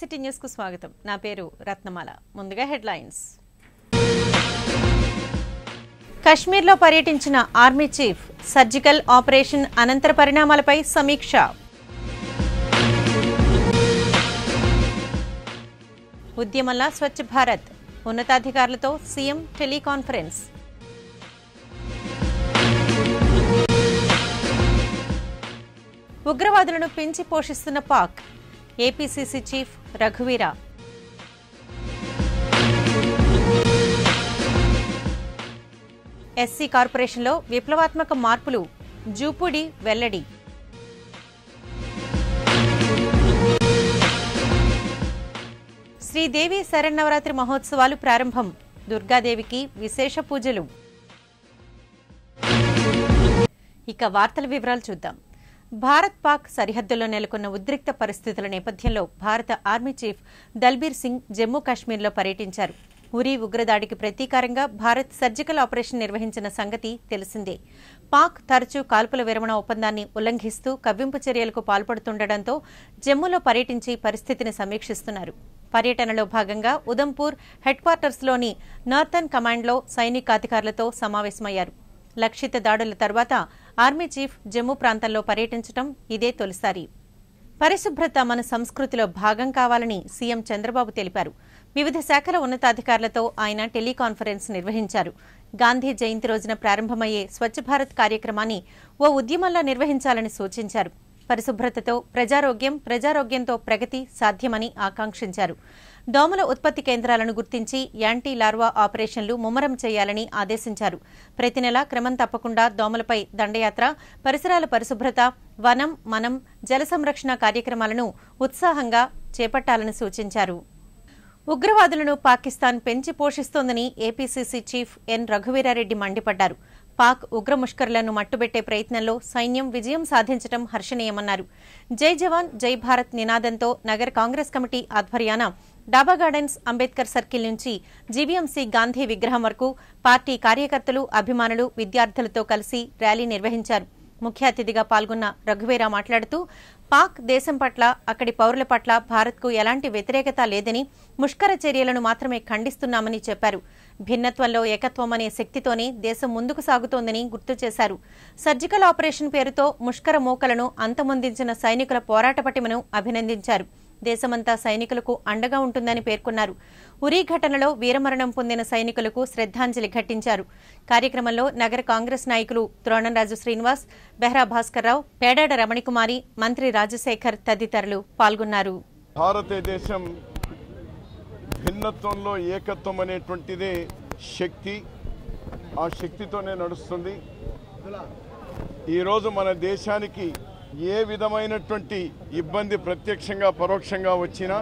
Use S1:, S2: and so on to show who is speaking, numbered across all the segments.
S1: City news కు స్వాగతం నా పేరు రత్నమాల ముందుగా హెడ్లైన్స్ కశ్మీర్లో పర్యటించిన ఆర్మీ చీఫ్ సర్జికల్ ఆపరేషన్ అనంతర పరిణామాలపై సమీక్ష ఉద్యమంలా స్వచ్ఛ భారత్ ఉన్నతాధికారులతో సీఎం టెలికాన్ఫరెన్స్ ఉగ్రవాదులను పెంచి పోషిస్తున్న పాక్ ఏపీసీసీ చీఫ్ రఘువీరా ఎస్సీ కార్పొరేషన్లో విప్లవాత్మక మార్పులు జూపుడి వెల్లడి శ్రీదేవి శరన్నవరాత్రి మహోత్సవాలు ప్రారంభం దుర్గాదేవికి విశేష పూజలు ఇక వార్తల వివరాలు చూద్దాం భారత్ పాక్ సరిహద్దుల్లో నెలకొన్న ఉద్రిక్త పరిస్థితుల నేపథ్యంలో భారత ఆర్మీ చీఫ్ దల్బీర్ సింగ్ జమ్మూ కాశ్మీర్లో పర్యటించారు ఉరీ ఉగ్రదాడికి ప్రతీకారంగా భారత్ సర్జికల్ ఆపరేషన్ నిర్వహించిన సంగతి తెలిసిందే పాక్ తరచూ కాల్పుల విరమణ ఒప్పందాన్ని ఉల్లంఘిస్తూ కవ్వింపు చర్యలకు పాల్పడుతుండటంతో జమ్మూలో పర్యటించి పరిస్థితిని సమీక్షిస్తున్నారు పర్యటనలో భాగంగా ఉదంపూర్ హెడ్ క్వార్టర్స్లోని నార్థన్ కమాండ్లో సైనికాధికారులతో సమావేశమయ్యారు లక్షిత దాడుల తర్వాత ఆర్మీ చీఫ్ జమ్మూ ప్రాంతంలో పర్యటించడం ఇదే తొలిసారి పరిశుభ్రత మన సంస్కృతిలో భాగం కావాలని సీఎం చంద్రబాబు తెలిపారు వివిధ శాఖల ఉన్నతాధికారులతో ఆయన టెలికాన్ఫరెన్స్ నిర్వహించారు గాంధీ జయంతి రోజున ప్రారంభమయ్యే స్వచ్ఛ భారత్ కార్యక్రమాన్ని ఓ ఉద్యమంలా నిర్వహించాలని సూచించారు పరిశుభ్రతతో ప్రజారోగ్యం ప్రజారోగ్యంతో ప్రగతి సాధ్యమని ఆకాంక్షించారు దోమల ఉత్పత్తి కేంద్రాలను గుర్తించి యాంటీ లార్వా ఆపరేషన్లు ముమ్మరం చేయాలని ఆదేశించారు ప్రతి నెల క్రమం తప్పకుండా దోమలపై దండయాత్ర పరిసరాల పరిశుభ్రత వనం మనం జల సంరక్షణ కార్యక్రమాలను ఉత్సాహంగా చేపట్టాలని సూచించారు ఉగ్రవాదులను పాకిస్తాన్ పెంచి పోషిస్తోందని ఏపీసీసీ చీఫ్ ఎన్ రఘువీరారెడ్డి మండిపడ్డారు పాక్ ఉగ్ర ముష్కరులను మట్టుబెట్టే ప్రయత్నంలో సైన్యం విజయం సాధించడం హర్షణీయమన్నారు జై జవాన్ జై భారత్ నినాదంతో నగర కాంగ్రెస్ కమిటీ ఆధ్వర్యాన డాబా గార్డెన్స్ అంబేద్కర్ సర్కిల్ నుంచి జీవీఎంసీ గాంధీ విగ్రహం వరకు పార్టీ కార్యకర్తలు అభిమానులు విద్యార్థులతో కలిసి ర్యాలీ నిర్వహించారు ముఖ్య అతిథిగా పాల్గొన్న రఘువీరా మాట్లాడుతూ పాక్ దేశం పట్ల అక్కడి పౌరుల పట్ల భారత్కు ఎలాంటి వ్యతిరేకత లేదని ముష్కర చర్యలను మాత్రమే ఖండిస్తున్నామని చెప్పారు భిన్నత్వంలో ఏకత్వం అనే శక్తితోనే దేశం ముందుకు సాగుతోందని గుర్తు చేశారు సర్జికల్ ఆపరేషన్ పేరుతో ముష్కర మూకలను అంతమొందించిన సైనికుల పోరాట పటిమను అభినందించారు దేశమంతా సైనికులకు అండగా ఉంటుందని పేర్కొన్నారు ఉరీ ఘటనలో వీరమరణం పొందిన సైనికులకు శ్రద్ధాంజలి ఘటించారు కార్యక్రమంలో నగర కాంగ్రెస్ నాయకులు ద్రోణంరాజు శ్రీనివాస్ బెహ్రా భాస్కర్రావు పేడాడ రమణికుమారి మంత్రి రాజశేఖర్ తదితరులు పాల్గొన్నారు
S2: భారతదేశం భిన్నత్వంలో ఏకత్వం అనేటువంటిదే శక్తి ఆ శక్తితోనే నడుస్తుంది ఈరోజు మన దేశానికి ఏ విధమైనటువంటి ఇబ్బంది ప్రత్యక్షంగా పరోక్షంగా వచ్చినా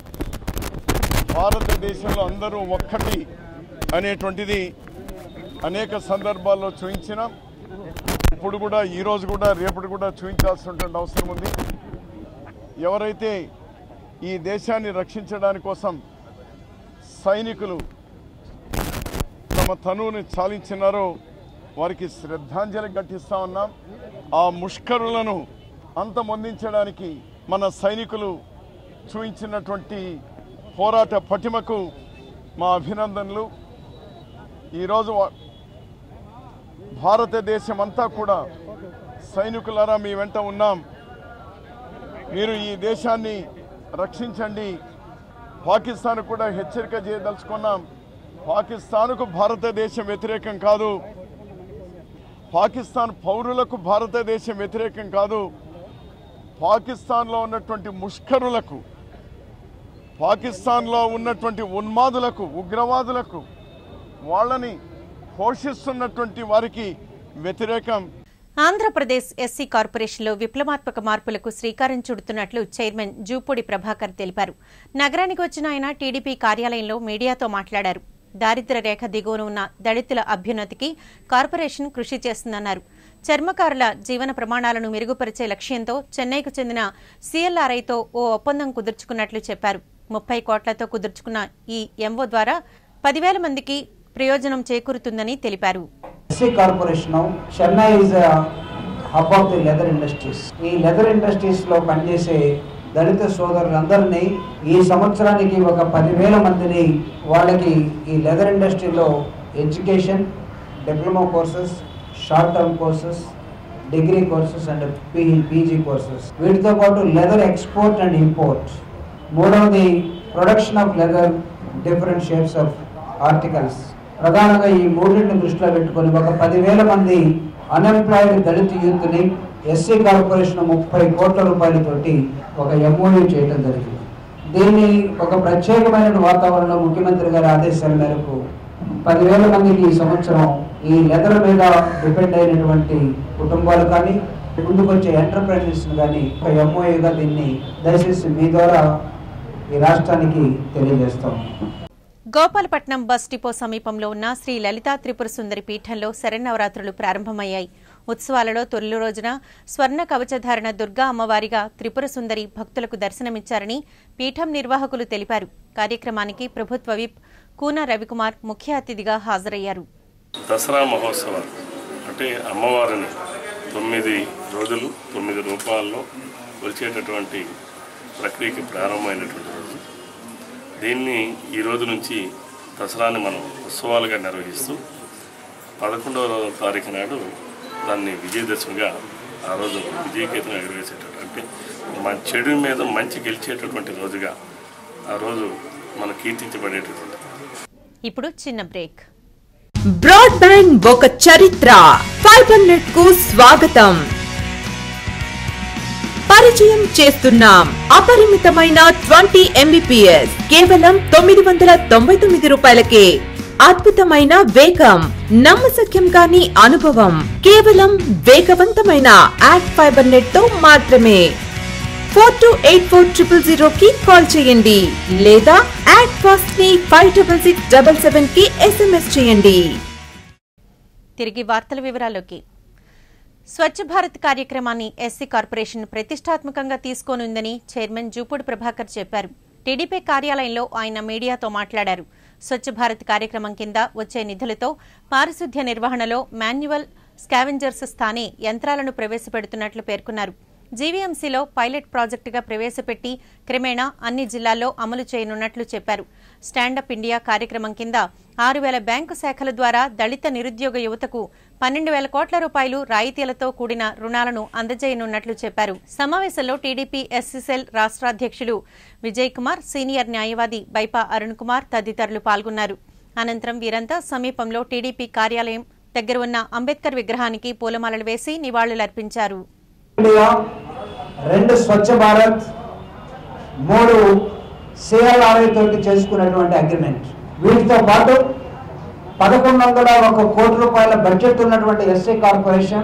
S2: భారతదేశంలో అందరూ ఒక్కటి అనేటువంటిది అనేక సందర్భాల్లో చూపించిన ఇప్పుడు కూడా ఈరోజు కూడా రేపటి కూడా చూపించాల్సినటువంటి అవసరం ఉంది ఎవరైతే ఈ దేశాన్ని రక్షించడానికి కోసం సైనికులు తమ తనువుని చాలించినారో వారికి శ్రద్ధాంజలి ఘటిస్తా ఉన్నాం ఆ ముష్కరులను అంతమొందించడానికి మన సైనికులు చూపించినటువంటి పోరాట పటిమకు మా అభినందనలు ఈరోజు వా- భారతదేశం అంతా కూడా సైనికులారా మీ వెంట ఉన్నాం మీరు ఈ దేశాన్ని రక్షించండి పాకిస్తాన్ కూడా హెచ్చరిక చేయదలుచుకున్నాం పాకిస్తాన్కు భారతదేశం వ్యతిరేకం కాదు పాకిస్తాన్ పౌరులకు భారతదేశం వ్యతిరేకం కాదు పాకిస్తాన్లో ఉన్నటువంటి ముష్కరులకు పాకిస్తాన్లో ఉన్నటువంటి ఉన్మాదులకు ఉగ్రవాదులకు వాళ్ళని పోషిస్తున్నటువంటి వారికి వ్యతిరేకం
S1: ఆంధ్రప్రదేశ్ ఎస్సీ కార్పొరేషన్లో విప్లవాత్మక మార్పులకు శ్రీకారం చుడుతున్నట్లు చైర్మన్ జూపూడి ప్రభాకర్ తెలిపారు నగరానికి వచ్చిన ఆయన టీడీపీ కార్యాలయంలో మీడియాతో మాట్లాడారు దారిద్ర్య రేఖ దిగువన ఉన్న దళితుల అభ్యున్నతికి కార్పొరేషన్ కృషి చేస్తుందన్నారు చర్మకారుల జీవన ప్రమాణాలను మెరుగుపరిచే లక్ష్యంతో చెన్నైకు చెందిన సీఎల్ఆర్ఐతో ఓ ఒప్పందం కుదుర్చుకున్నట్లు చెప్పారు ముప్పై కోట్లతో కుదుర్చుకున్న ఈ ఎంఓ ద్వారా పదివేల మందికి ప్రయోజనం చేకూరుతుందని తెలిపారు
S3: SC corporation Chennai is hub of the leather industries ఈ లెదర్ ఇండస్ట్రీస్ లో పనిచేసే దళిత సోదరులందరినీ ఈ సంవత్సరానికి ఒక పదివేల మందిని వాళ్ళకి ఈ లెదర్ ఇండస్ట్రీలో education diploma courses short term courses degree courses and P PG courses వీటితో పాటు లెదర్ ఎక్స్పోర్ట్ అండ్ ఇంపోర్ట్ మూడవది production of leather different shapes of articles ప్రధానంగా ఈ మూడింటిని దృష్టిలో పెట్టుకొని ఒక పదివేల మంది అన్ఎంప్లాయిడ్ దళిత యూత్ని ఎస్సీ కార్పొరేషన్ ముప్పై కోట్ల రూపాయలతోటి ఒక ఎంఓయూ చేయడం జరిగింది దీన్ని ఒక ప్రత్యేకమైన వాతావరణంలో ముఖ్యమంత్రి గారి ఆదేశాల మేరకు పదివేల మందికి ఈ సంవత్సరం ఈ లెదర్ మీద డిపెండ్ అయినటువంటి కుటుంబాలు కానీ ముందుకొచ్చే ఎంటర్ప్రైజెస్ కానీ ఒక ఎంఓఏగా దీన్ని దయచేసి మీ ద్వారా ఈ రాష్ట్రానికి తెలియజేస్తాం
S1: గోపాలపట్నం బస్ డిపో సమీపంలో ఉన్న శ్రీ లలితా త్రిపుర సుందరి పీఠంలో శరన్నవరాత్రులు ప్రారంభమయ్యాయి ఉత్సవాలలో తొలి రోజున స్వర్ణ కవచధారణ దుర్గా అమ్మవారిగా త్రిపుర సుందరి భక్తులకు దర్శనమిచ్చారని పీఠం నిర్వాహకులు తెలిపారు కార్యక్రమానికి ప్రభుత్వ విప్ కూన రవికుమార్ ముఖ్య అతిథిగా హాజరయ్యారు
S4: దసరా మహోత్సవాలు అంటే అమ్మవారిని తొమ్మిది రోజులు తొమ్మిది రూపాల్లో కొలిచేటటువంటి ప్రక్రియకి ప్రారంభమైనటువంటి రోజు దీన్ని ఈ రోజు నుంచి దసరాని మనం ఉత్సవాలుగా నిర్వహిస్తూ పదకొండవ తారీఖు నాడు దాన్ని విజయదశమిగా ఆ రోజు విజయకేతనం ఎగరవేసేటటువంటి అంటే మన చెడు మీద మంచి గెలిచేటటువంటి రోజుగా ఆ రోజు మన కీర్తించబడేటటువంటి
S1: ఇప్పుడు చిన్న బ్రేక్
S5: బ్రాడ్బ్యాండ్ ఒక చరిత్ర ఫైబర్ నెట్ కు స్వాగతం పరిచయం చేస్తున్నాం అపరిమితమైన ట్వంటీ ఎంబీపీఎస్ కేవలం తొమ్మిది వందల తొంభై తొమ్మిది రూపాయలకే అద్భుతమైన వేగం నమ్మశక్యం కాని అనుభవం కేవలం వేగవంతమైన యాడ్ ఫైబర్ నెట్ తో మాత్రమే four two eight four triple zero కి కాల్ చేయండి లేదా యాడ్ ఫాస్ట్ ని five double six double seven కి ఎస్ఎంఎస్ చేయండి
S1: తిరిగి వార్తల వివరాల్లోకి స్వచ్ఛ భారత్ కార్యక్రమాన్ని ఎస్సీ కార్పొరేషన్ ప్రతిష్టాత్మకంగా తీసుకోనుందని చైర్మన్ జూపూడి ప్రభాకర్ చెప్పారు టీడీపీ కార్యాలయంలో ఆయన మీడియాతో మాట్లాడారు స్వచ్ఛ భారత్ కార్యక్రమం కింద వచ్చే నిధులతో పారిశుద్ధ్య నిర్వహణలో మాన్యువల్ స్కావెంజర్స్ స్థానే యంత్రాలను ప్రవేశపెడుతున్నట్లు పేర్కొన్నారు జీవీఎంసీలో పైలట్ ప్రాజెక్టుగా ప్రవేశపెట్టి క్రమేణా అన్ని జిల్లాల్లో అమలు చేయనున్నట్లు చెప్పారు స్టాండప్ ఇండియా కార్యక్రమం కింద ఆరు వేల బ్యాంకు శాఖల ద్వారా దళిత నిరుద్యోగ యువతకు పన్నెండు వేల కోట్ల రూపాయలు రాయితీలతో కూడిన రుణాలను అందజేయనున్నట్లు చెప్పారు సమావేశంలో టీడీపీ ఎస్సీసెల్ రాష్ట్రాధ్యక్షులు విజయ్ కుమార్ సీనియర్ న్యాయవాది బైపా అరుణ్ కుమార్ తదితరులు పాల్గొన్నారు అనంతరం వీరంతా సమీపంలో టీడీపీ కార్యాలయం దగ్గర ఉన్న అంబేద్కర్ విగ్రహానికి పూలమాలలు వేసి నివాళులర్పించారు
S3: ఇండియా రెండు స్వచ్ఛ భారత్ మూడు సిఎల్ఆర్ఐ తోటి చేసుకున్నటువంటి అగ్రిమెంట్ వీటితో పాటు పదకొండు వందల ఒక కోటి రూపాయల బడ్జెట్ ఉన్నటువంటి ఎస్సీ కార్పొరేషన్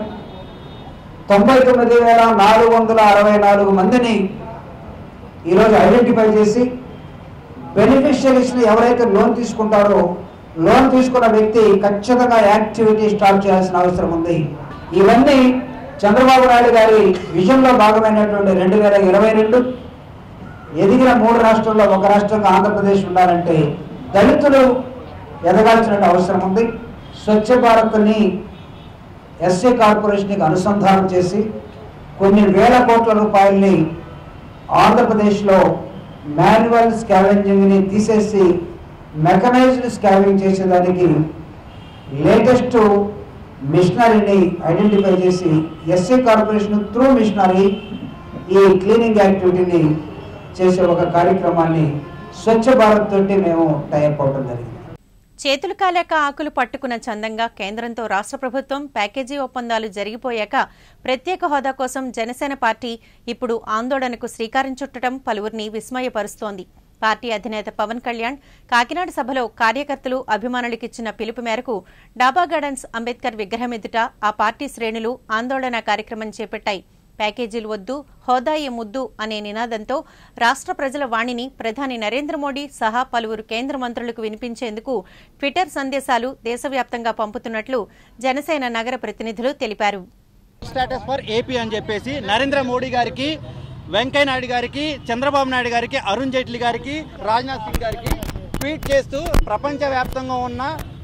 S3: తొంభై తొమ్మిది వేల నాలుగు వందల అరవై నాలుగు మందిని ఈరోజు ఐడెంటిఫై చేసి బెనిఫిషియరీస్ని ఎవరైతే లోన్ తీసుకుంటారో లోన్ తీసుకున్న వ్యక్తి ఖచ్చితంగా యాక్టివిటీ స్టార్ట్ చేయాల్సిన అవసరం ఉంది ఇవన్నీ చంద్రబాబు నాయుడు గారి విజన్లో భాగమైనటువంటి రెండు వేల ఇరవై రెండు ఎదిగిన మూడు రాష్ట్రాల్లో ఒక రాష్ట్రంగా ఆంధ్రప్రదేశ్ ఉండాలంటే దళితులు ఎదగాల్సిన అవసరం ఉంది స్వచ్ఛ భారత్ని ఎస్సీ కార్పొరేషన్కి అనుసంధానం చేసి కొన్ని వేల కోట్ల రూపాయల్ని ఆంధ్రప్రదేశ్లో మాన్యువల్ స్కావెంజింగ్ని తీసేసి మెకనైజ్డ్ స్కావింగ్ చేసేదానికి లేటెస్ట్ మిషనరీని ఐడెంటిఫై చేసి ఎస్సీ కార్పొరేషన్ త్రూ మిషనరీ ఈ క్లీనింగ్ యాక్టివిటీని చేసే ఒక కార్యక్రమాన్ని స్వచ్ఛ భారత్ తోటి మేము టైప్ అవడం జరిగింది
S1: చేతులు కాలేక ఆకులు పట్టుకున్న చందంగా కేంద్రంతో రాష్ట్ర ప్రభుత్వం ప్యాకేజీ ఒప్పందాలు జరిగిపోయాక ప్రత్యేక హోదా కోసం జనసేన పార్టీ ఇప్పుడు ఆందోళనకు శ్రీకారం చుట్టడం పలువురిని విస్మయపరుస్తోంది పార్టీ అధినేత పవన్ కళ్యాణ్ కాకినాడ సభలో కార్యకర్తలు అభిమానులకిచ్చిన పిలుపు మేరకు డాబా గార్డెన్స్ అంబేద్కర్ విగ్రహం ఎదుట ఆ పార్టీ శ్రేణులు ఆందోళన కార్యక్రమం చేపట్టాయి ప్యాకేజీలు వద్దు హోదాయి ముద్దు అనే నినాదంతో రాష్ట్ర ప్రజల వాణిని ప్రధాని నరేంద్ర మోడీ సహా పలువురు కేంద్ర మంత్రులకు వినిపించేందుకు ట్విట్టర్ సందేశాలు దేశవ్యాప్తంగా పంపుతున్నట్లు జనసేన నగర ప్రతినిధులు తెలిపారు
S6: స్టేటస్ ఫర్ ఏపీ అని చెప్పేసి నరేంద్ర మోడీ గారికి వెంకయ్య నాయుడు గారికి చంద్రబాబు నాయుడు గారికి అరుణ్ జైట్లీ గారికి రాజ్నాథ్ సింగ్ గారికి ట్వీట్ చేస్తూ ప్రపంచవ్యాప్తంగా ఉన్న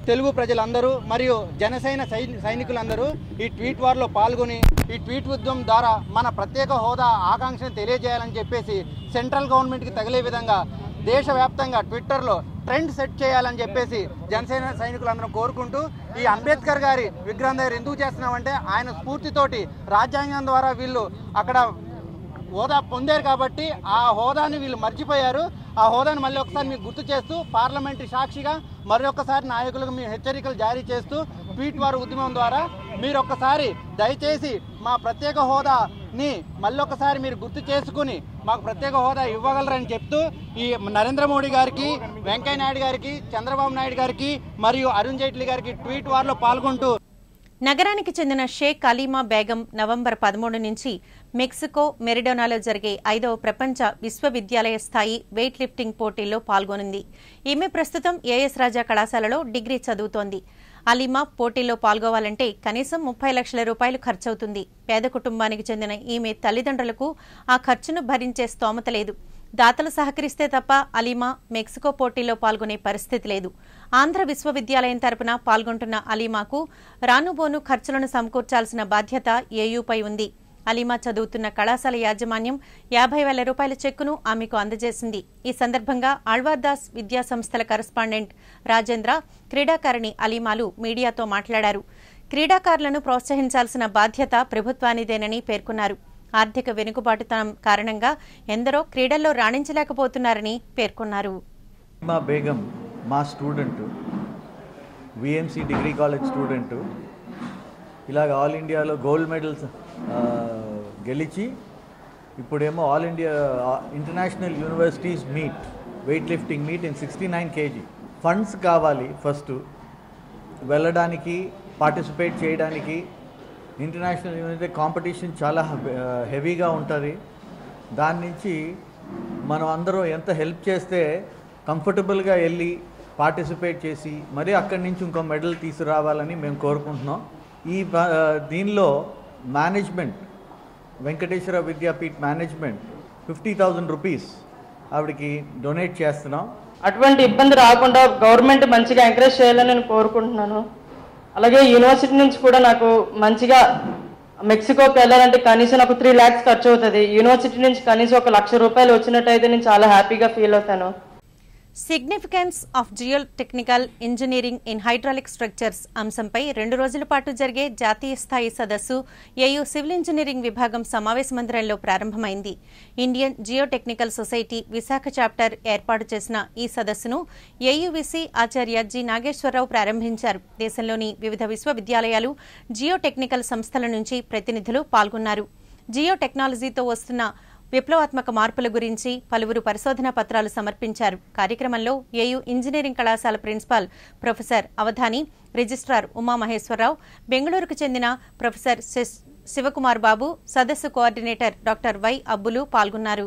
S6: తెలుగు ప్రజలందరూ మరియు జనసేన సై- సైనికులందరూ ఈ ట్వీట్ వార్లో పాల్గొని ఈ ట్వీట్ ఉద్యమం ద్వారా మన ప్రత్యేక హోదా ఆకాంక్షను తెలియజేయాలని చెప్పేసి సెంట్రల్ గవర్నమెంట్కి తగిలే విధంగా దేశవ్యాప్తంగా ట్విట్టర్లో ట్రెండ్ సెట్ చేయాలని చెప్పేసి జనసేన సైనికులందరం కోరుకుంటూ ఈ అంబేద్కర్ గారి విగ్రహం దగ్గర ఎందుకు చేస్తున్నామంటే ఆయన స్ఫూర్తితోటి రాజ్యాంగం ద్వారా వీళ్ళు అక్కడ హోదా పొందారు కాబట్టి ఆ హోదాని వీళ్ళు మర్చిపోయారు ఆ హోదాని మళ్ళీ ఒకసారి మీకు గుర్తు చేస్తూ పార్లమెంటరీ సాక్షిగా మరొకసారి నాయకులకు మీ హెచ్చరికలు జారీ చేస్తూ ట్వీట్ వారు ఉద్యమం ద్వారా మీరు ఒక్కసారి దయచేసి మా ప్రత్యేక హోదాని మళ్ళీ ఒకసారి మీరు గుర్తు చేసుకుని మాకు ప్రత్యేక హోదా ఇవ్వగలరని చెప్తూ ఈ నరేంద్ర మోడీ గారికి వెంకయ్య నాయుడు గారికి చంద్రబాబు నాయుడు గారికి మరియు అరుణ్ జైట్లీ గారికి ట్వీట్ వార్లో పాల్గొంటూ
S1: నగరానికి చెందిన షేక్ అలీమా బేగం నవంబర్ పదమూడు నుంచి మెక్సికో మెరిడోనాలో జరిగే ఐదవ ప్రపంచ విశ్వవిద్యాలయ స్థాయి వెయిట్ లిఫ్టింగ్ పోటీల్లో పాల్గొనుంది ఈమె ప్రస్తుతం ఏఎస్ రాజా కళాశాలలో డిగ్రీ చదువుతోంది అలీమా పోటీల్లో పాల్గొవాలంటే కనీసం ముప్పై లక్షల రూపాయలు ఖర్చవుతుంది పేద కుటుంబానికి చెందిన ఈమె తల్లిదండ్రులకు ఆ ఖర్చును భరించే స్తోమత లేదు దాతలు సహకరిస్తే తప్ప అలీమా మెక్సికో పోటీలో పాల్గొనే పరిస్థితి లేదు ఆంధ్ర విశ్వవిద్యాలయం తరపున పాల్గొంటున్న అలీమాకు రానుబోను ఖర్చులను సమకూర్చాల్సిన బాధ్యత ఏయూపై ఉంది అలీమా చదువుతున్న కళాశాల యాజమాన్యం యాభై వేల రూపాయల చెక్కును ఆమెకు అందజేసింది ఈ సందర్భంగా ఆళ్వార్దాస్ విద్యా సంస్థల కరస్పాండెంట్ రాజేంద్ర క్రీడాకారిణి అలీమాలు మీడియాతో మాట్లాడారు క్రీడాకారులను ప్రోత్సహించాల్సిన బాధ్యత ప్రభుత్వానిదేనని పేర్కొన్నారు ఆర్థిక వెనుకబాటుతనం కారణంగా ఎందరో క్రీడల్లో రాణించలేకపోతున్నారని పేర్కొన్నారు
S7: మా బేగం మా student VMC degree college student ఇలాగ ఆల్ ఇండియాలో గోల్డ్ మెడల్స్ ఆ, గెలిచి ఇప్పుడేమో all India international universities meet weight lifting meet in sixty nine KG funds కావాలి ఫస్ట్ వెళ్ళడానికి పార్టిసిపేట్ చేయడానికి ఇంటర్నేషనల్ యూనివర్సిటీ కాంపిటీషన్ చాలా హెవీగా ఉంటుంది దాని నుంచి మనం అందరం ఎంత హెల్ప్ చేస్తే కంఫర్టబుల్గా వెళ్ళి పార్టిసిపేట్ చేసి మరి అక్కడి నుంచి ఇంకో మెడల్ తీసుకురావాలని మేము కోరుకుంటున్నాం ఈ బ- దీనిలో management Venkateswara Vidyapeeth management fifty thousand rupees ఆవిడకి డొనేట్ చేస్తున్నాం
S8: అటువంటి ఇబ్బంది రాకుండా గవర్నమెంట్ మంచిగా ఎంకరేజ్ చేయాలని నేను కోరుకుంటున్నాను అలాగే యూనివర్సిటీ నుంచి కూడా నాకు మంచిగా మెక్సికోకి వెళ్ళాలంటే కనీసం నాకు త్రీ ల్యాక్స్ ఖర్చు అవుతుంది యూనివర్సిటీ నుంచి కనీసం ఒక లక్ష రూపాయలు వచ్చినట్టయితే నేను చాలా హ్యాపీగా ఫీల్ అవుతాను
S1: significance of geo technical engineering in hydraulic structures అంశంపై రెండు రోజుల పాటు జరిగే జాతీయ స్థాయి సదస్సు ఏయూ సివిల్ ఇంజనీరింగ్ విభాగం సమావేశ మందిరంలో ప్రారంభమైంది Indian geo technical society Visakha chapter ఏర్పాటు చేసిన ఈ సదస్సును ఏయూవిసి ఆచార్య జి నాగేశ్వరరావు ప్రారంభించారు దేశంలోని వివిధ విశ్వవిద్యాలయాలు జియో టెక్నికల్ సంస్థల నుంచి ప్రతినిధులు పాల్గొన్నారు జియో టెక్నాలజీతో వస్తున్న విప్లవాత్మక మార్పుల గురించి పలువురు పరిశోధనా పత్రాలు సమర్పించారు కార్యక్రమంలో ఏయూ ఇంజనీరింగ్ కళాశాల principal professor Avadhani registrar Umamaheswara Rao బెంగళూరుకు చెందిన ప్రొఫెసర్ శశ్- శివకుమార్ బాబు సదస్సు కోఆర్డినేటర్ డాక్టర్ వై అబ్బులు పాల్గొన్నారు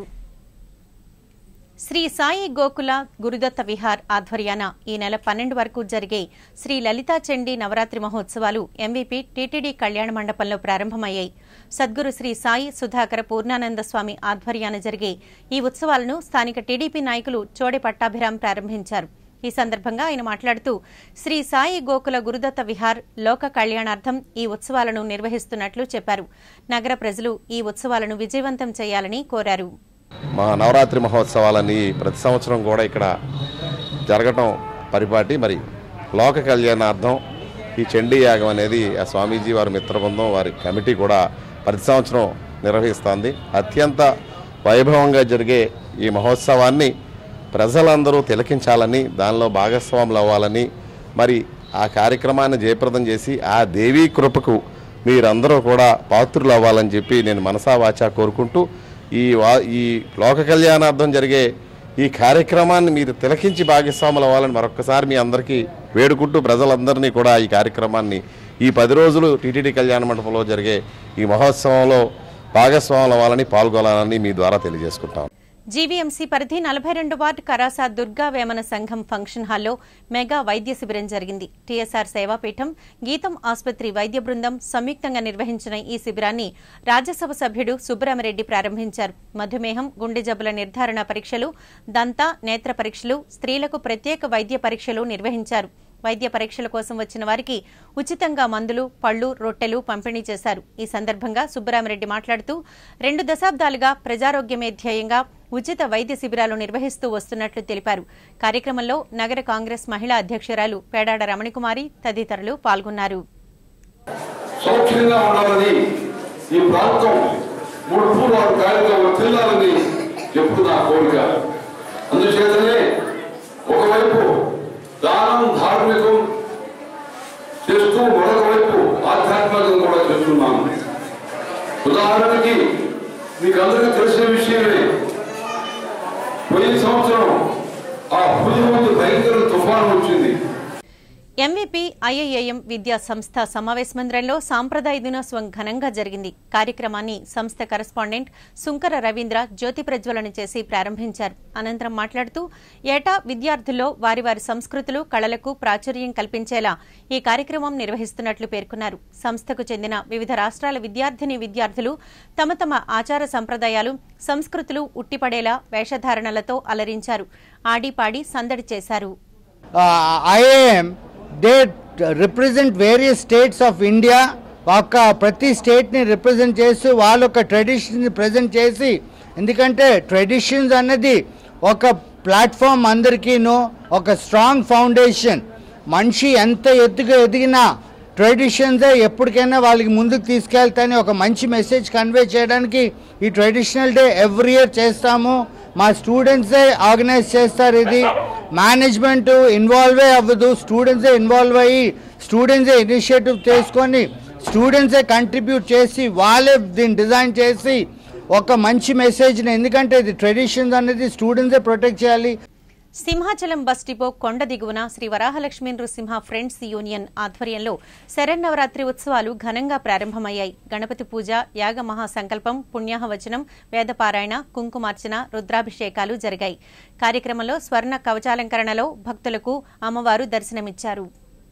S1: శ్రీ సాయి గోకుల గురుదత్త విహార్ ఆధ్వర్యాన ఈ నెల పన్నెండు వరకు జరిగే శ్రీ లలితా చండీ నవరాత్రి మహోత్సవాలు ఎంవీపీ టీటీడీ కళ్యాణ మండపంలో ప్రారంభమయ్యాయి సద్గురు శ్రీ సాయి సుధాకర పూర్ణానంద స్వామి ఆధ్వర్యాన జరిగే ఈ ఉత్సవాలను స్థానిక టీడీపీ నాయకులు చోడే పట్టాభిరాం ప్రారంభించారు ఈ సందర్భంగా ఆయన మాట్లాడుతూ శ్రీ సాయి గోకుల గురుదత్త విహార్ లోక కళ్యాణార్థం ఈ ఉత్సవాలను నిర్వహిస్తున్నట్లు చెప్పారు నగర ప్రజలు ఈ ఉత్సవాలను విజయవంతం చేయాలని కోరారు
S9: మా నవరాత్రి మహోత్సవాలన్నీ ప్రతి సంవత్సరం కూడా ఇక్కడ జరగటం పరిపాటి మరి లోక కళ్యాణార్థం ఈ చండీ యాగం అనేది ఆ స్వామీజీ వారి మిత్రబృందం వారి కమిటీ కూడా ప్రతి సంవత్సరం నిర్వహిస్తోంది అత్యంత వైభవంగా జరిగే ఈ మహోత్సవాన్ని ప్రజలందరూ తిలకించాలని దానిలో భాగస్వాములు అవ్వాలని మరి ఆ కార్యక్రమాన్ని జయప్రదం చేసి ఆ దేవీ కృపకు మీరందరూ కూడా పాత్రులు అవ్వాలని చెప్పి నేను మనసా వాచా కోరుకుంటూ ఈ వా ఈ లోక కళ్యాణార్థం జరిగే ఈ కార్యక్రమాన్ని మీరు తిలకించి భాగస్వాములు అవ్వాలని మరొకసారి మీ అందరికీ వేడుకుంటూ ప్రజలందరినీ కూడా ఈ కార్యక్రమాన్ని ఈ పది రోజులు టీటీడీ కళ్యాణ మండపంలో జరిగే ఈ మహోత్సవంలో భాగస్వాములు అవ్వాలని పాల్గొనాలని మీ ద్వారా తెలియజేసుకుంటాం
S1: జీవీఎంసీ పరిధి నలభై రెండు వార్డు కరాసా దుర్గా వేమన సంఘం ఫంక్షన్ హాల్లో మెగా వైద్య శిబిరం జరిగింది టీఎస్ఆర్ సేవాపీఠం గీతం ఆసుపత్రి వైద్య బృందం సంయుక్తంగా నిర్వహించిన ఈ శిబిరాన్ని రాజ్యసభ సభ్యుడు సుబ్బరామరెడ్డి ప్రారంభించారు మధుమేహం గుండె జబ్బుల నిర్ధారణ పరీక్షలు దంత నేత్ర పరీక్షలు స్త్రీలకు ప్రత్యేక వైద్య పరీక్షలు నిర్వహించారు వైద్య పరీక్షల కోసం వచ్చిన వారికి ఉచితంగా మందులు పళ్లు రొట్టెలు పంపిణీ చేశారు ఈ సందర్భంగా సుబ్బరామిరెడ్డి మాట్లాడుతూ రెండు దశాబ్దాలుగా ప్రజారోగ్యమే ధ్యేయంగా ఉచిత వైద్య శిబిరాలు నిర్వహిస్తూ వస్తున్నట్లు తెలిపారు కార్యక్రమంలో నగర కాంగ్రెస్ మహిళా అధ్యక్షురాలు పేడాడ రమణికుమారి తదితరులు పాల్గొన్నారు
S10: సౌఖ్యంగా ఉండాలని ఈ ప్రాంతం మూడు పూర్వాలు గాలితో వర్తిల్లాలని ఎప్పుడు నా కోరిక అందుచేతనే ఒకవైపు దానం ధార్మికం చేస్తూ మరొక వైపు ఆధ్యాత్మికం కూడా చేస్తున్నాను ఉదాహరణకి మీకు అందరికీ తెలిసిన విషయమే పోయిన సంవత్సరం ఆ భుజముందు భయంకర తుఫాను వచ్చింది
S1: ఎంవీపీ ఐఐఐఎం విద్యా సంస్థ సమావేశ మందిరంలో సాంప్రదాయ దినోత్సవం ఘనంగా జరిగింది కార్యక్రమాన్ని సంస్థ కరెస్పాండెంట్ సుంకర రవీంద్ర జ్యోతి ప్రజ్వలన చేసి ప్రారంభించారు అనంతరం మాట్లాడుతూ ఏటా విద్యార్థుల్లో వారి వారి సంస్కృతులు కళలకు ప్రాచుర్యం కల్పించేలా ఈ కార్యక్రమం నిర్వహిస్తున్నట్లు పేర్కొన్నారు సంస్థకు చెందిన వివిధ రాష్ట్రాల విద్యార్థిని విద్యార్థులు తమ తమ ఆచార సంప్రదాయాలు సంస్కృతులు ఉట్టిపడేలా వేషధారణలతో అలరించారు ఆడిపాడి సందడి చేశారు
S11: uh, IAM they represent various states of India ఒక ప్రతి స్టేట్ని రిప్రజెంట్ చేసి వాళ్ళ ఒక ట్రెడిషన్ని ప్రజెంట్ చేసి ఎందుకంటే ట్రెడిషన్స్ అన్నది ఒక ప్లాట్ఫామ్ అందరికీను ఒక స్ట్రాంగ్ ఫౌండేషన్ మనిషి ఎంత ఎత్తుగా ఎదిగినా ట్రెడిషన్సే ఎప్పటికైనా వాళ్ళకి ముందుకు తీసుకెళ్తాయని ఒక మంచి మెసేజ్ కన్వే చేయడానికి ఈ ట్రెడిషనల్ డే ఎవ్రీ ఇయర్ చేస్తాము మా స్టూడెంట్సే ఆర్గనైజ్ చేస్తారు ఇది మేనేజ్మెంట్ ఇన్వాల్వే అవ్వదు స్టూడెంట్సే ఇన్వాల్వ్ అయ్యి స్టూడెంట్సే ఇనిషియేటివ్ చేసుకొని స్టూడెంట్సే కంట్రిబ్యూట్ చేసి వాళ్ళే దీన్ని డిజైన్ చేసి ఒక మంచి మెసేజ్ని ఎందుకంటే ఇది ట్రెడిషన్స్ అనేది స్టూడెంట్సే ప్రొటెక్ట్ చేయాలి
S1: సింహాచలం బస్ డిపో కొండ దిగువన శ్రీ వరాహలక్ష్మీ నృసింహ ఫ్రెండ్స్ యూనియన్ ఆధ్వర్యంలో శరన్నవరాత్రి ఉత్సవాలు ఘనంగా ప్రారంభమయ్యాయి గణపతి పూజ యాగ మహాసంకల్పం పుణ్యాహవచనం వేదపారాయణ కుంకుమార్చన రుద్రాభిషేకాలు జరిగాయి కార్యక్రమంలో స్వర్ణ కవచాలంకరణలో భక్తులకు అమ్మవారు దర్శనమిచ్చారు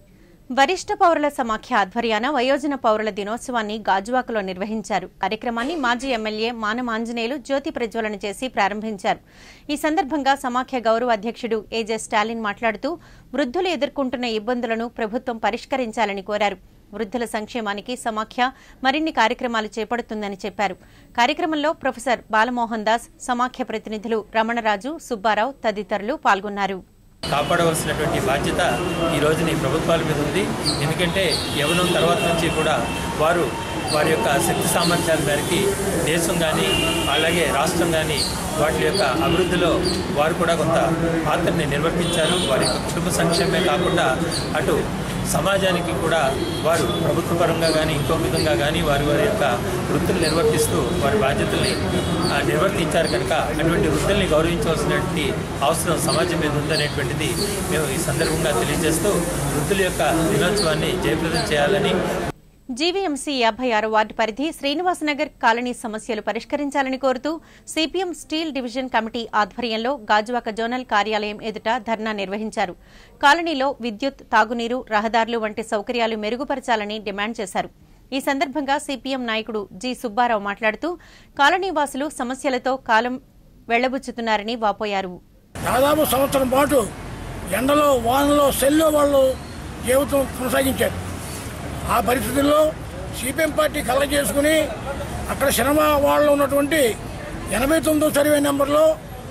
S1: వరిష్ఠ పౌరుల సమాఖ్య ఆధ్వర్యాన వయోజన పౌరుల దినోత్సవాన్ని గాజువాకలో నిర్వహించారు కార్యక్రమాన్ని మాజీ ఎమ్మెల్యే మానమాంజనేయులు జ్యోతి ప్రజ్వలన చేసి ప్రారంభించారు ఈ సందర్భంగా సమాఖ్య గౌరవ అధ్యక్షుడు ఏజే స్టాలిన్ మాట్లాడుతూ వృద్ధులు ఎదుర్కొంటున్న ఇబ్బందులను ప్రభుత్వం పరిష్కరించాలని కోరారు వృద్ధుల సంక్షేమానికి సమాఖ్య మరిన్ని కార్యక్రమాలు చేపడుతుందని చెప్పారు కార్యక్రమంలో ప్రొఫెసర్ బాలమోహన్ దాస్ సమాఖ్య ప్రతినిధులు రమణరాజు సుబ్బారావు తదితరులు పాల్గొన్నారు
S12: కాపాడవలసినటువంటి బాధ్యత ఈ రోజున ఈ ప్రభుత్వాల మీద ఉంది ఎందుకంటే యవనం తర్వాత నుంచి కూడా వారు వారి యొక్క శక్తి సామర్థ్యాల మేరకి దేశం కానీ అలాగే రాష్ట్రం కానీ వాటి యొక్క అభివృద్ధిలో వారు కూడా కొంత పాత్రని నిర్వర్తించారు వారి యొక్క కుటుంబ సంక్షేమమే కాకుండా అటు సమాజానికి కూడా వారు ప్రభుత్వ పరంగా కానీ ఇంకో విధంగా కానీ వారి వారి యొక్క వృత్తులు నిర్వర్తిస్తూ వారి బాధ్యతల్ని ఆ, నిర్వర్తించారు కనుక అటువంటి వృత్తుల్ని గౌరవించవలసినటువంటి అవసరం సమాజం మీద ఉందనేటువంటిది మేము ఈ సందర్భంగా తెలియజేస్తూ వృత్తుల యొక్క దినోత్సవాన్ని జయప్రదం చేయాలని
S1: జీవీఎంసీ యాభై ఆరో వార్డు పరిధి శ్రీనివాసనగర్ కాలనీ సమస్యలు పరిష్కరించాలని కోరుతూ సిపిఎం స్టీల్ డివిజన్ కమిటీ ఆధ్వర్యంలో గాజువాక జోనల్ కార్యాలయం ఎదుట ధర్నా నిర్వహించారు కాలనీలో విద్యుత్ తాగునీరు రహదారులు వంటి సౌకర్యాలు మెరుగుపరచాలని డిమాండ్ చేశారు ఈ సందర్భంగా సిపిఎం నాయకుడు జి సుబ్బారావు మాట్లాడుతూ కాలనీ వాసులు సమస్యలతో కాలం వెళ్లబుచ్చుతున్నారని వాపోయారు
S13: దాదాపు సంవత్సరం పాటు ఎండలో వానలో సెల్లో వాళ్ళు జీవితం కొనసాగించారు ఆ పరిస్థితుల్లో సిపిఎం పార్టీ కలగ చేసుకుని అక్కడ సినిమా వాళ్ళు ఉన్నటువంటి ఎనభై తొమ్మిదో సర్వే నెంబర్లో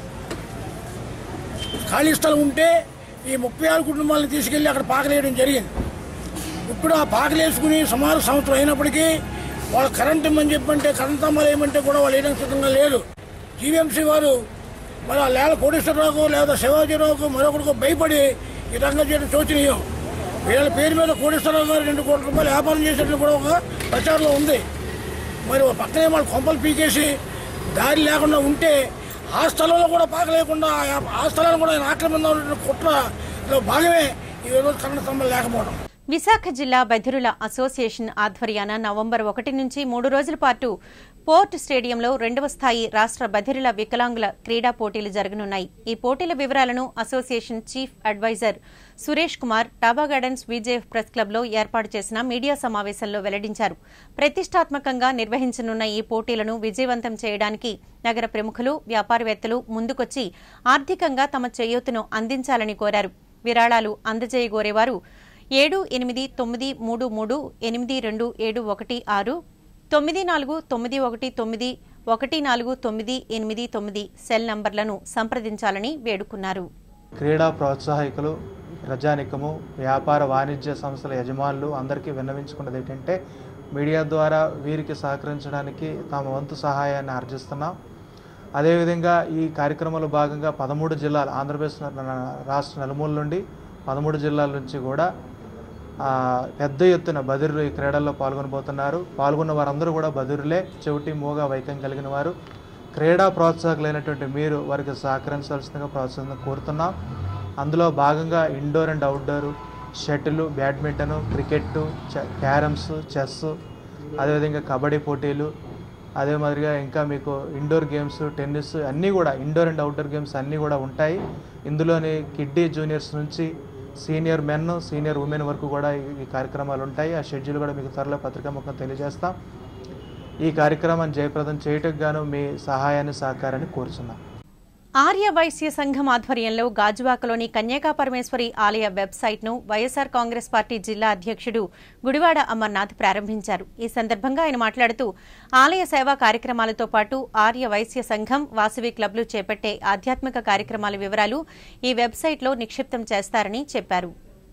S13: ఖాళీ స్థలం ఉంటే ఈ ముప్పై ఆరు కుటుంబాలను తీసుకెళ్లి అక్కడ పాకలేయడం జరిగింది ఇప్పుడు ఆ పాకలేసుకుని సుమారు సంవత్సరం అయినప్పటికీ వాళ్ళు కరెంట్ ఇమ్మని చెప్పంటే కరెంట్ అమ్మలు వేయమంటే కూడా వాళ్ళు వేయడానికి సిద్ధంగా లేదు జీవీఎంసీ వారు మరి ఆ లేల కోటేశ్వరరావుకు లేదా శివాజీరావుకు మరొకరికి భయపడి ఈ రకంగా చేయడం శోచనీయం వీళ్ళ పేరు మీద కోటేశ్వరరావు గారు రెండు కోట్ల రూపాయలు వ్యాపారం చేసినట్లు కూడా ఒక ప్రచారంలో ఉంది మరి ఓ పక్కనే వాళ్ళు కొంపలు పీకేసి దారి లేకుండా ఉంటే ఆ స్థలంలో కూడా పాక లేకుండా ఆ- ఆ స్థలాన్ని కూడా ఆయన ఆక్రమించిన కుట్రలో భాగమే ఈ రోజు కరెంట్ స్తంభాలు లేకపోవడం
S1: విశాఖ జిల్లా బధిరుల అసోసియేషన్ ఆధ్వర్యాన నవంబర్ ఒకటి నుంచి మూడు రోజుల పాటు పోర్ట్ స్టేడియంలో రెండవ స్థాయి రాష్ట్ర బధిరుల వికలాంగుల క్రీడా పోటీలు జరగనున్నాయి ఈ పోటీల వివరాలను association chief adviser Suresh Kumar Daba gardens VJF press క్లబ్లో ఏర్పాటు చేసిన మీడియా సమావేశంలో వెల్లడించారు ప్రతిష్టాత్మకంగా నిర్వహించనున్న ఈ పోటీలను విజయవంతం చేయడానికి నగర ప్రముఖులు వ్యాపారవేత్తలు ముందుకొచ్చి ఆర్థికంగా తమ చేయూతను అందించాలని కోరారు విరాళాలు అందజేయగోరేవారు ఏడు ఎనిమిది తొమ్మిది మూడు మూడు ఎనిమిది రెండు ఏడు ఒకటి ఆరు తొమ్మిది నాలుగు తొమ్మిది ఒకటి తొమ్మిది ఒకటి నాలుగు తొమ్మిది ఎనిమిది తొమ్మిది సెల్ నంబర్లను సంప్రదించాలని వేడుకున్నారు
S14: క్రీడా ప్రోత్సాహకులు ప్రజానికము వ్యాపార వాణిజ్య సంస్థల యజమానులు అందరికీ విన్నవించుకున్నది ఏంటంటే మీడియా ద్వారా వీరికి సహకరించడానికి తమ వంతు సహాయాన్ని ఆర్జిస్తున్నాం అదేవిధంగా ఈ కార్యక్రమంలో భాగంగా పదమూడు జిల్లాలు ఆంధ్రప్రదేశ్ న- రాష్ట్ర నలుమూల నుండి పదమూడు జిల్లాల నుంచి కూడా ఆ, పెద్ద ఎత్తున బదిరులు ఈ క్రీడల్లో పాల్గొనబోతున్నారు పాల్గొన్న వారందరూ కూడా బదిరులే చెవిటి మూగ వైకం కలిగిన వారు క్రీడా ప్రోత్సాహకులైనటువంటి మీరు వారికి సహకరించాల్సిందిగా ప్రోత్సాహం కోరుతున్నాం అందులో భాగంగా indoor and outdoor shuttle badminton cricket carroms chess అదేవిధంగా కబడ్డీ పోటీలు అదే మాదిరిగా ఇంకా మీకు ఇండోర్ గేమ్స్ టెన్నిస్ అన్నీ కూడా ఇండోర్ అండ్ అవుట్డోర్ గేమ్స్ అన్నీ కూడా ఉంటాయి ఇందులోని కిడ్డీ జూనియర్స్ నుంచి సీనియర్ మెన్ సీనియర్ ఉమెన్ వరకు కూడా ఈ- ఈ కార్యక్రమాలు ఉంటాయి ఆ షెడ్యూల్ కూడా మీకు త్వరలో పత్రికా ముఖం తెలియజేస్తాం ఈ కార్యక్రమాన్ని జయప్రదం చేయటకు గాను మీ సహాయాన్ని సహకారాన్ని కోరుచున్నాం
S1: ఆర్య వైశ్య సంఘం ఆధ్వర్యంలో గాజువాకలోని కన్యకా పరమేశ్వరి ఆలయ వెబ్సైట్ను వైఎస్సార్ కాంగ్రెస్ పార్టీ జిల్లా అధ్యక్షుడు గుడివాడ అమర్నాథ్ ప్రారంభించారు ఈ సందర్భంగా ఆయన మాట్లాడుతూ ఆలయ సేవా కార్యక్రమాలతో పాటు ఆర్య వైశ్య సంఘం వాసవి క్లబ్లు చేపట్టే ఆధ్యాత్మిక కార్యక్రమాల వివరాలు ఈ వెబ్సైట్లో నిక్షిప్తం చేస్తారని చెప్పారు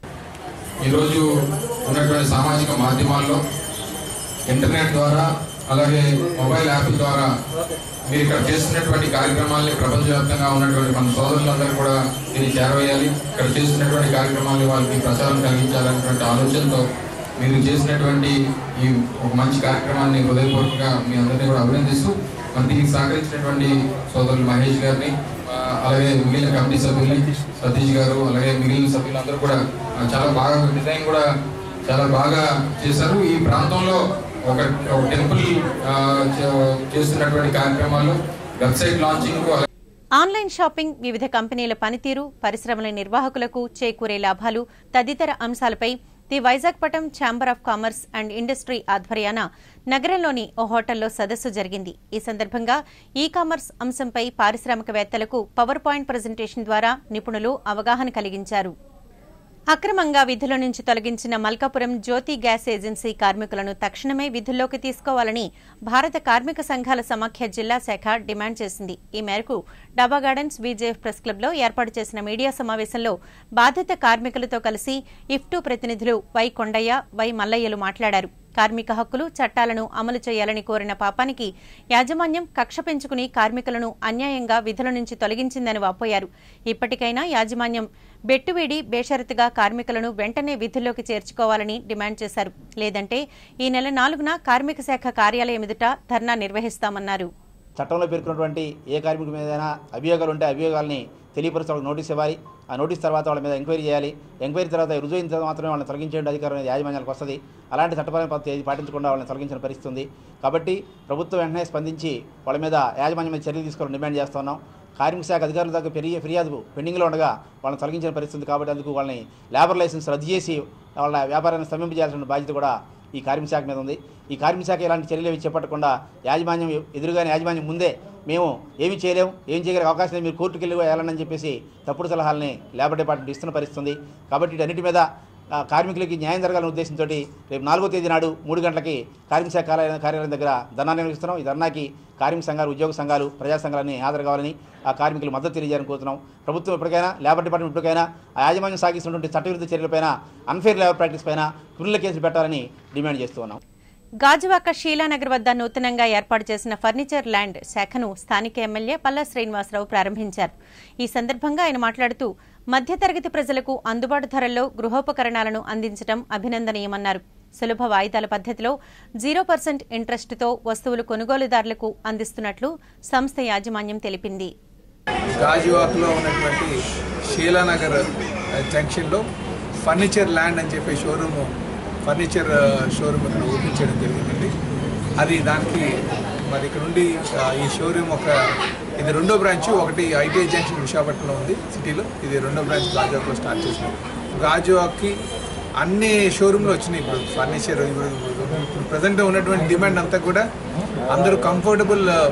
S15: ఈరోజు ఉన్నటువంటి సామాజిక మాధ్యమాల్లో ఇంటర్నెట్ ద్వారా అలాగే మొబైల్ యాప్ ద్వారా మీరు ఇక్కడ చేస్తున్నటువంటి కార్యక్రమాల్ని ప్రపంచవ్యాప్తంగా ఉన్నటువంటి మన సోదరులందరూ కూడా దీన్ని చేరవేయాలి ఇక్కడ చేస్తున్నటువంటి కార్యక్రమాల్ని వాళ్ళకి ప్రచారం కలిగించాలనేటువంటి ఆలోచనతో మీరు చేసినటువంటి ఈ ఒక మంచి కార్యక్రమాన్ని హృదయపూర్వకంగా మీ అందరినీ కూడా అభినందిస్తూ మరి దీనికి సహకరించినటువంటి సోదరులు మహేష్ గారిని ఆ, అలాగే మిగిలిన కమిటీ సభ్యుల్ని సతీష్ గారు అలాగే మిగిలిన సభ్యులందరూ కూడా ఆ, చాలా బాగా డిజైన్ కూడా చాలా బాగా చేశారు ఈ ప్రాంతంలో ఒక ఒక టెంపుల్ ఆ, చే- చేస్తున్నటువంటి కార్యక్రమాలు వెబ్సైట్ లాంచింగ్
S1: ఆన్లైన్ షాపింగ్ వివిధ కంపెనీల పనితీరు పరిశ్రమల నిర్వాహకులకు చేకూరే లాభాలు తదితర అంశాలపై the Vizagpatnam chamber of commerce and industry ఆధ్వర్యాన నగరంలోని ఓ హోటల్లో సదస్సు జరిగింది ఈ సందర్భంగా ఈ కామర్స్ అంశంపై పారిశ్రామికవేత్తలకు పవర్ పాయింట్ ప్రజెంటేషన్ ద్వారా నిపుణులు అవగాహన కలిగించారు అక్రమంగా విధుల నుంచి తొలగించిన మల్కాపురం జ్యోతి గ్యాస్ ఏజెన్సీ కార్మికులను తక్షణమే విధుల్లోకి తీసుకోవాలని భారత కార్మిక సంఘాల సమాఖ్య జిల్లా శాఖ డిమాండ్ చేసింది ఈ మేరకు డబా గార్డెన్స్ బీజేఎఫ్ ప్రెస్ క్లబ్లో ఏర్పాటు చేసిన మీడియా సమావేశంలో బాధిత కార్మికులతో కలిసి ఇఫ్టు ప్రతినిధులు వై కొండయ్య వై మల్లయ్యలు మాట్లాడారు కార్మిక హక్కులు చట్టాలను అమలు చేయాలని కోరిన పాపానికి యాజమాన్యం కక్ష పెంచుకుని కార్మికులను అన్యాయంగా విధుల నుంచి తొలగించిందని వాపోయారు ఇప్పటికైనా యాజమాన్యం బెట్టువీడి బేషరతుగా కార్మికులను వెంటనే విధుల్లోకి చేర్చుకోవాలని డిమాండ్ చేశారు లేదంటే ఈ నెల నాలుగున కార్మిక శాఖ కార్యాలయం ఎదుట ధర్నా నిర్వహిస్తామన్నారు
S16: చట్టంలో పేర్కొన్నటువంటి ఏ కార్మికుడి మీదైనా అభియోగాలు ఉంటే అభియోగాల్ని తెలియపరిచి వాళ్ళకి నోటీస్ ఇవ్వాలి ఆ నోటీస్ తర్వాత వాళ్ళ మీద ఎంక్వైరీ చేయాలి ఎంక్వైరీ తర్వాత రుజువైన తర్వాత మాత్రమే వాళ్ళని తొలగించే అధికారం అనేది యాజమాన్యాలకు వస్తుంది అలాంటి చట్టపరమైన పద్ధతి ఏది పాటించకుండా వాళ్ళని తొలగించిన పరిస్థితి ఉంది కాబట్టి ప్రభుత్వం వెంటనే స్పందించి వాళ్ళ మీద యాజమాన్యం మీద చర్యలు తీసుకోవాలని డిమాండ్ చేస్తున్నాం కార్మిక శాఖ అధికారుల దగ్గర పెరిగే ఫిర్యాదు పెండింగ్లో ఉండగా వాళ్ళని తొలగించిన పరిస్థితి ఉంది కాబట్టి అందుకు వాళ్ళని లేబర్ లైసెన్స్ రద్దు చేసి వాళ్ళ వ్యాపారాన్ని స్తంభింపజేయాల్సిన బాధ్యత కూడా ఈ కార్మిక శాఖ మీద ఉంది ఈ కార్మిక శాఖ ఇలాంటి చర్యలు ఏవి చేపట్టకుండా యాజమాన్యం ఎదురుగానే యాజమాన్యం ముందే మేము ఏమి చేయలేము ఏం చేయగలిగే అవకాశం లేదు మీరు కోర్టుకు వెళ్ళి వెళ్ళాలని చెప్పేసి తప్పుడు సలహాలని లేబర్ డిపార్ట్మెంట్ ఇస్తున్న పరిస్థితి ఉంది కాబట్టి వీటన్నిటి మీద ఆ, కార్మికులకి న్యాయం జరగాలనే ఉద్దేశంతో రేపు నాలుగో తేదీ నాడు మూడు గంటలకి కార్మిక శాఖ కార్యాలయం కార్యాలయం దగ్గర ధర్నా నిర్వహిస్తున్నాం ఈ ధర్నాకి కార్మిక సంఘాలు ఉద్యోగ సంఘాలు ప్రజా సంఘాలన్నీ హాజరు కావాలని ఆ కార్మికులు మద్దతు తెలియజేయాలని కోరుతున్నాం ప్రభుత్వం ఎప్పటికైనా లేబర్ డిపార్ట్మెంట్ ఇప్పటికైనా ఆ యాజమాన్యం సాగిస్తున్నటువంటి చట్టవిరుద్ధ చర్యలపైన అన్ఫేర్ లేబర్ ప్రాక్టీస్ పైన క్రిమినల్ కేసులు పెట్టాలని డిమాండ్ చేస్తూ ఉన్నాం
S1: గాజువాక షీలానగర్ వద్ద నూతనంగా ఏర్పాటు చేసిన ఫర్నిచర్ ల్యాండ్ శాఖను స్థానిక ఎమ్మెల్యే పల్లా శ్రీనివాసరావు ప్రారంభించారు ఈ సందర్భంగా ఆయన మాట్లాడుతూ మధ్యతరగతి ప్రజలకు అందుబాటు ధరల్లో గృహోపకరణాలను అందించడం అభినందనీయమన్నారు సులభ వాయిదాల పద్ధతిలో జీరో పర్సెంట్ ఇంట్రెస్టుతో వస్తువులు కొనుగోలుదారులకు అందిస్తున్నట్లు సంస్థ యాజమాన్యం తెలిపింది
S17: గాజువాక్లో ఉన్నటువంటి శీలానగర్ ఆ, జంక్షన్లో ఫర్నిచర్ ల్యాండ్ అని చెప్పి షోరూము ఫర్నిచర్ ఆ, షోరూమ్ ఇక్కడ ఓపెన్ చేయడం జరిగిందండి అది దానికి మరి ఇక్కడ నుండి ఆ, ఈ షోరూమ్ ఒక ఇది రెండో బ్రాంచ్ ఒకటి ఐటీఐ జంక్షన్ విశాఖపట్నంలో ఉంది సిటీలో ఇది రెండో బ్రాంచ్ గాజువాక్లో స్టార్ట్ చేసినాం గాజువాక్కి అన్ని షోరూమ్లు వచ్చినాయి ఇప్పుడు ఫర్నిచర్ ఇప్పుడు ప్రజెంట్ ఉన్నటువంటి డిమాండ్ అంతా కూడా అందరూ కంఫర్టబుల్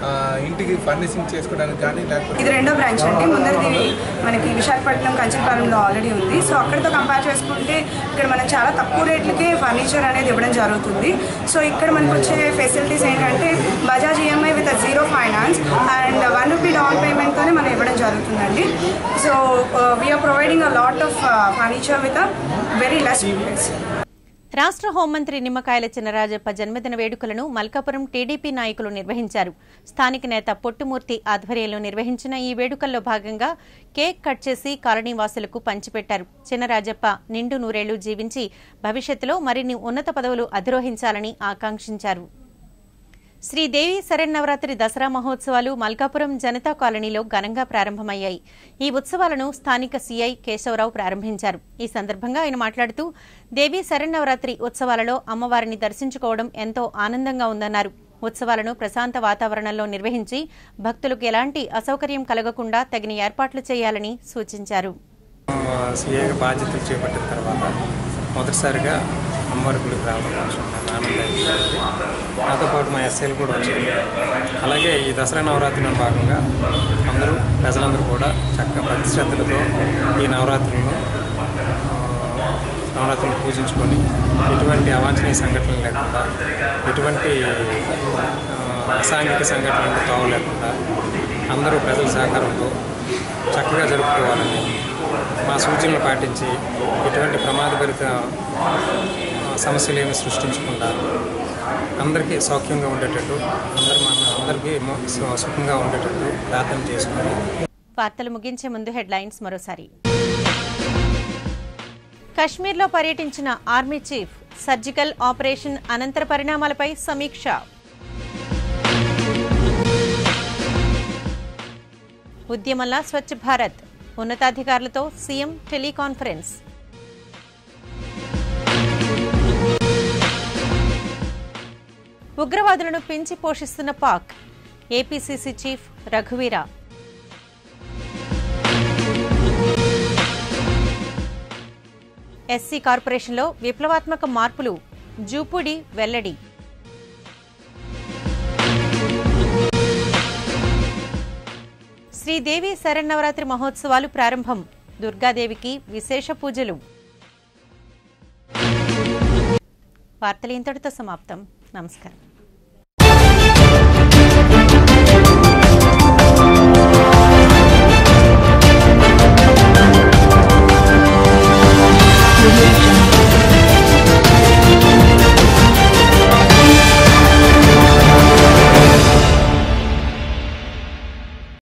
S17: ఆ, ఇంటికి ఫర్నిషింగ్ చేసుకోవడానికి కానీ లేకపోతే
S18: ఇది రెండో బ్రాంచ్ అండి ముందరిది మనకి విశాఖపట్నం కంచిపాలెంలో ఆల్రెడీ ఉంది సో అక్కడితో కంపేర్ చేసుకుంటే ఇక్కడ మనం చాలా తక్కువ రేట్లకే ఫర్నిచర్ అనేది ఇవ్వడం జరుగుతుంది సో ఇక్కడ మనకు వచ్చే ఫెసిలిటీస్ ఏంటంటే Bajaj EMI with zero finance and one rupee down పేమెంట్తోనే మనం ఇవ్వడం జరుగుతుందండి so we're providing a lot of furniture with a very less price
S1: రాష్ట్ర హోంమంత్రి నిమ్మకాయల చినరాజప్ప జన్మదిన వేడుకలను మల్కాపురం టీడీపీ నాయకులు నిర్వహించారు స్థానిక నేత పొట్టుమూర్తి ఆధ్వర్యంలో నిర్వహించిన ఈ వేడుకల్లో భాగంగా కేక్ కట్ చేసి కాలనీ వాసులకు పంచిపెట్టారు చినరాజప్ప నిండు నూరేళ్లు జీవించి భవిష్యత్తులో మరిన్ని ఉన్నత పదవులు అధిరోహించాలని ఆకాంక్షించారు శ్రీదేవి శరన్నవరాత్రి దసరా మహోత్సవాలు మల్కాపురం జనతా కాలనీలో ఘనంగా ప్రారంభమయ్యాయి ఈ ఉత్సవాలను స్థానిక సీఐ కేశవరావు ప్రారంభించారు ఈ సందర్భంగా ఆయన మాట్లాడుతూ దేవి శరన్నవరాత్రి ఉత్సవాలలో అమ్మవారిని దర్శించుకోవడం ఎంతో ఆనందంగా ఉందన్నారు ఉత్సవాలను ప్రశాంత వాతావరణంలో నిర్వహించి భక్తులకు ఎలాంటి అసౌకర్యం కలగకుండా తగిన ఏర్పాట్లు చేయాలని సూచించారు
S19: సీఏగా బాధ్యతలు చేపట్టిన తర్వాత మొదటిసారిగా అమ్మవారి గుడికి రావడం కొంచెం నాకు ఆనందంగా ఉంది. నాతో పాటు మా ఎస్ఐలు కూడా వచ్చారు అలాగే ఈ దసరా నవరాత్రిలో భాగంగా అందరూ ప్రజలందరూ కూడా చక్కగా భక్తి శ్రద్ధలతో ఈ నవరాత్రులను ఆ, నవరాత్రులను పూజించుకొని ఎటువంటి అవాంఛనీయ సంఘటనలు లేకుండా ఎటువంటి ఆ, అసాంఘిక సంఘటనలకు తావు లేకుండా అందరూ ప్రజల సహకారంతో చక్కగా జరుపుకోవాలని మా సూచనలు పాటించి ఎటువంటి ప్రమాదభరిత ఆ, సమస్యలు ఏమి సృష్టించకుండా అందరికీ సౌఖ్యంగా ఉండేటట్టు అందరూ మన అందరికీ ము- సు- సుఖంగా ఉండేటట్టు ప్రార్థన చేసుకొని
S1: వార్తలు ముగించే ముందు హెడ్లైన్స్ మరోసారి కశ్మీర్లో పర్యటించిన ఆర్మీ చీఫ్ సర్జికల్ ఆపరేషన్ అనంతర పరిణామాలపై సమీక్ష ఉద్యమంలా స్వచ్ఛ భారత్ ఉన్నతాధికారులతో సీఎం టెలికాన్ఫరెన్స్ ఉగ్రవాదులను పెంచి పోషిస్తున్న పాక్ ఏపీసీసీ చీఫ్ రఘువీరా ఎస్సీ కార్పొరేషన్లో విప్లవాత్మక మార్పులు జూపుడి వెల్లడి శ్రీదేవి శరన్నవరాత్రి మహోత్సవాలు ప్రారంభం దుర్గాదేవికి విశేష పూజలు వార్తలు ఇంతటితో సమాప్తం నమస్కారం